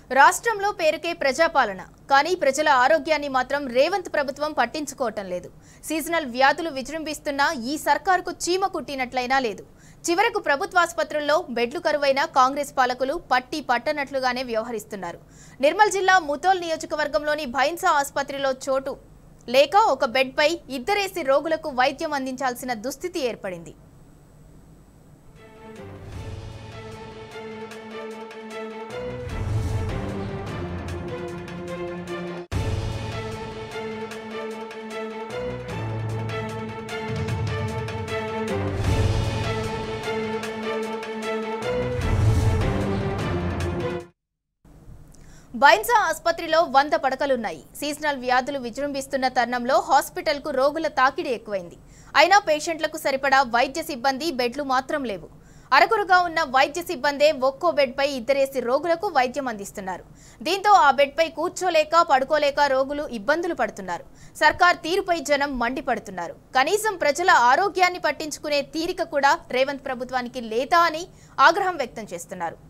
రాష్ట్రంలో పేరుకే ప్రజాపాలన కానీ ప్రజల ఆరోగ్యాన్ని మాత్రం రేవంత్ ప్రభుత్వం పట్టించుకోవటం లేదు సీజనల్ వ్యాధులు విజృంభిస్తున్నా ఈ సర్కారుకు చీమ కుట్టినట్లయినా లేదు చివరకు ప్రభుత్వాసుపత్రుల్లో బెడ్లు కరువైన కాంగ్రెస్ పాలకులు పట్టి పట్టనట్లుగానే వ్యవహరిస్తున్నారు నిర్మల్ జిల్లా ముతోల్ నియోజకవర్గంలోని భైన్సా ఆసుపత్రిలో చోటు లేక ఒక బెడ్పై ఇద్దరేసి రోగులకు వైద్యం అందించాల్సిన దుస్థితి ఏర్పడింది బైన్సా ఆసుపత్రిలో వంద పడకలున్నాయి సీజనల్ వ్యాధులు విజృంభిస్తున్న తరుణంలో హాస్పిటల్కు రోగుల తాకిడి ఎక్కువైంది అయినా పేషెంట్లకు సరిపడా వైద్య సిబ్బంది బెడ్లు మాత్రం లేవు అరకురుగా ఉన్న వైద్య సిబ్బందే ఒక్కో బెడ్పై ఇద్దరేసి రోగులకు వైద్యం అందిస్తున్నారు దీంతో ఆ బెడ్పై కూర్చోలేక పడుకోలేక రోగులు ఇబ్బందులు పడుతున్నారు సర్కార్ తీరుపై జనం మండిపడుతున్నారు కనీసం ప్రజల ఆరోగ్యాన్ని పట్టించుకునే తీరిక కూడా రేవంత్ ప్రభుత్వానికి లేదా అని ఆగ్రహం వ్యక్తం చేస్తున్నారు